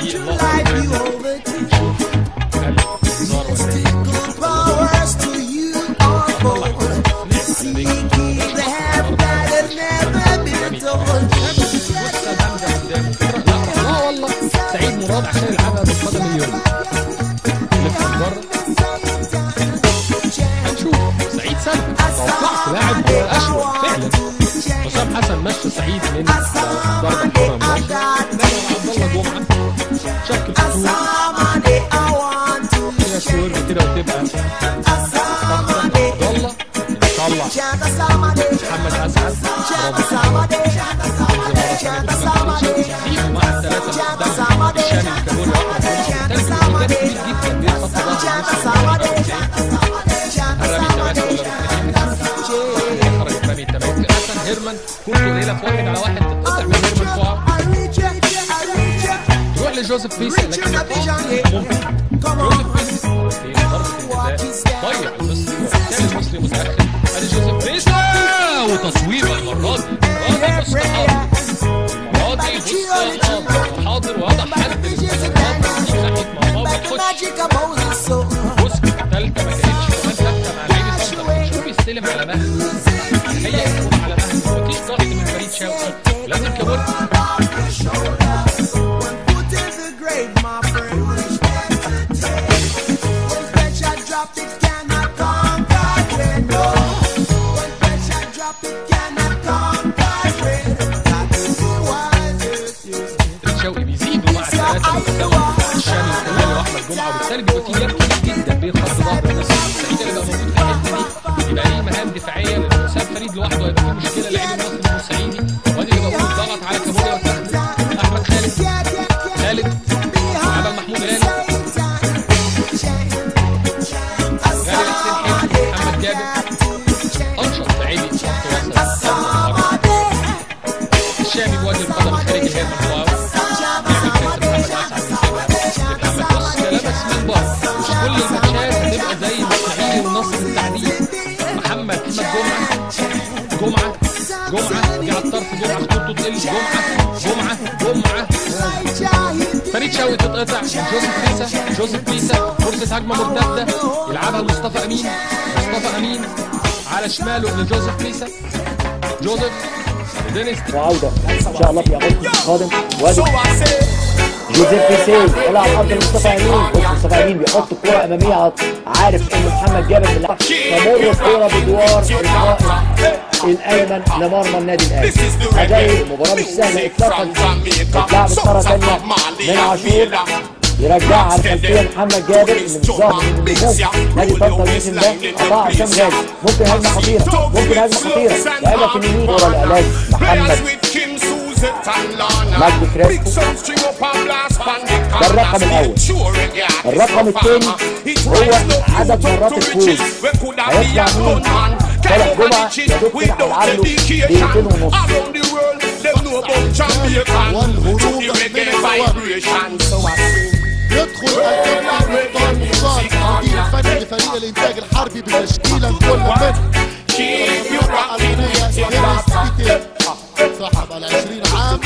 في اللقطة نشوف هل هزار ولا ايه powers to you all born. Seeking the half that has never been told. لا والله سعيد مراد عشان يلعبها بالقدم اليمنى لف من بره هنشوف سعيد سلم توقعت لاعب اشول فعلا حسام حسن مشى سعيد من ضربه حره ماشي عبد الله جمعه شكل خطوط Somebody I want to فيها سويرف كده وتبقى عبد الله طلع chant somebody, محمد اسعد برافو somebody, يجيبوا مع الثلاثه اللي قدام الشامي الكابوري واحمد جمعه والتالت اللي كان كبير جدا بيخط ظهر الرمي التماسك ولا ركنتين خرج رمي التماسك حسن هيرمان كنت قليله في واحد على واحد تتقطع من هيرمان فوق تروح لجوزيف بيسا لكن ممكن جوزيف بيسا في ضربه الجزاء ضيع المصري وبالتالي المصري متاخر ادي جوزيف بيسا وتصويبه المره دي المره دي بص حاضر المره دي بص حاضر حاضر وضع حد للمساحات مع بابا خش بص الثالثه ما كانتش كمان ثابته مع لعيب سانتا شوف بيستلم على مهدي تخيل يكون على مهدي مفيش ضغط من فريد شوقي لازم كابوري فريد شوقي بيزيدوا مع الثلاثه اللي قدامهم بتاع الشامي والكلالي واحمد جمعه وبالتالي بيبقى في جاب كبير جدا بين خط ظهر النصر سعيد اللي بقى موجود في الحته دي يبقى ليه مهام دفاعيه لان حسام فريد لوحده هيبقى فيه مشكله لعيب النصر المساعدي وادي اللي موجود ضغط على كابوريا وتاخده احمد خالد خالد لعبها لمحمود غالي غالي حسين حلمي محمد جابر انشط لعيبي خط وسط الشامي بوجه القدم الخارجي هيرمان فواو بيعمل بس محمد اسعد بيسيبها محمد بص ده لبس من بره مش كل الماتشات هتبقى زي الاسماعيلي والنصر بالتحديد محمد احمد جمعه جمعه جمعه جه على الطرف جمعه خطوطه تقل جمعه جمعه جمعه فريد شوقي تتقطع جوزيف بيسا جوزيف بيسا فرصه هجمه مرتده يلعبها لمصطفى امين مصطفى امين على شماله لجوزيف بيسا جوزيف دينيس وعودة إن شاء الله في أغسطس القادم وادي جوزيف بيسي طلع على أرض مصطفى أمين بص مصطفى أمين بيحط الكرة أمامية على- عارف إن محمد جابر في اللعب تمر الكرة بدوار القائم الأيمن لمرمى النادي الأهلي عجائب المباراة مش سهلة إطلاقا اتلعبت مرة ثانية من عاشور يرجعها على الخلفية محمد جابر اللي مش ظاهر من النجوم نادي طنطا الموسم ده قطع هشام غالي ممكن هجمة خطيرة ممكن هجمة خطيرة لعبها في اليمين ورا العلاج محمد مجدي كريسبو ده الرقم الأول الرقم الثاني هو عدد مرات الفوز هيطلع مين؟ طلع جمعة يا دوب كده هيلعب له دقيقتين ونص يدخل الكابتن رمضان مختار المدير الفني لفريق الانتاج الحربي بتشكيله كل من الأغنية دينيس بيتي صاحب العشرين عام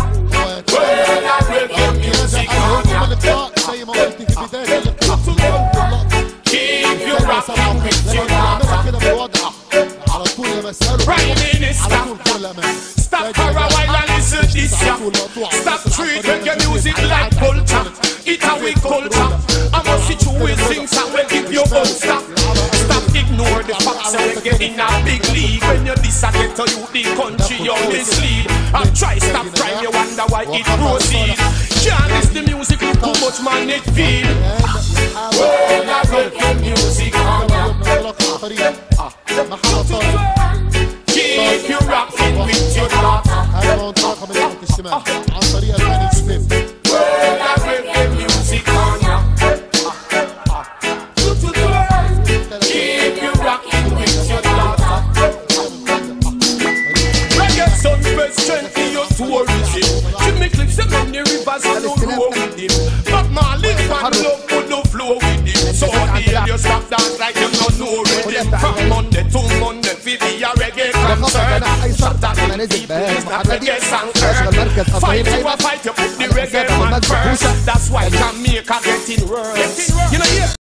ويتولى الهجوم اللقاء زي ما قلت في بداية اللقاء في أول لقطة لما نعملها كده بالوضع على طول يا مسألة على طول كرة الأمام Stop for a while and listen this ya. Stop treating your music like culture. It a we culture. I must see you with things and will give you up. Stop. Stop ignore the facts and get in a big league. When you this a get to you the country you mislead. I try stop crime you wonder why it proceed. Can't listen the music too much man it feel. Well I got the music on ya. فريق محمد طارق Keep you rocking with your daughter. هذا هو انطلاقه من ناحيه الشمال عن طريق الثاني سميث Well I got the music on ya. Keep you rocking with your daughter. Reggae sun press strength in your tourism. Jimmy Cliff say many rivers and no row with him. But Marley and love could no flow with him. So the you stop dance like you no know rhythm. From Monday to Monday, for the reggae concert. جناح ايسر Shut that انا نازل people بهاز is not محمد reggae song. اشغل مركز Fight ابراهيم you a ايمن fight, you put the على reggae مسافه من adverse. That's why Jamaica getting worse. You know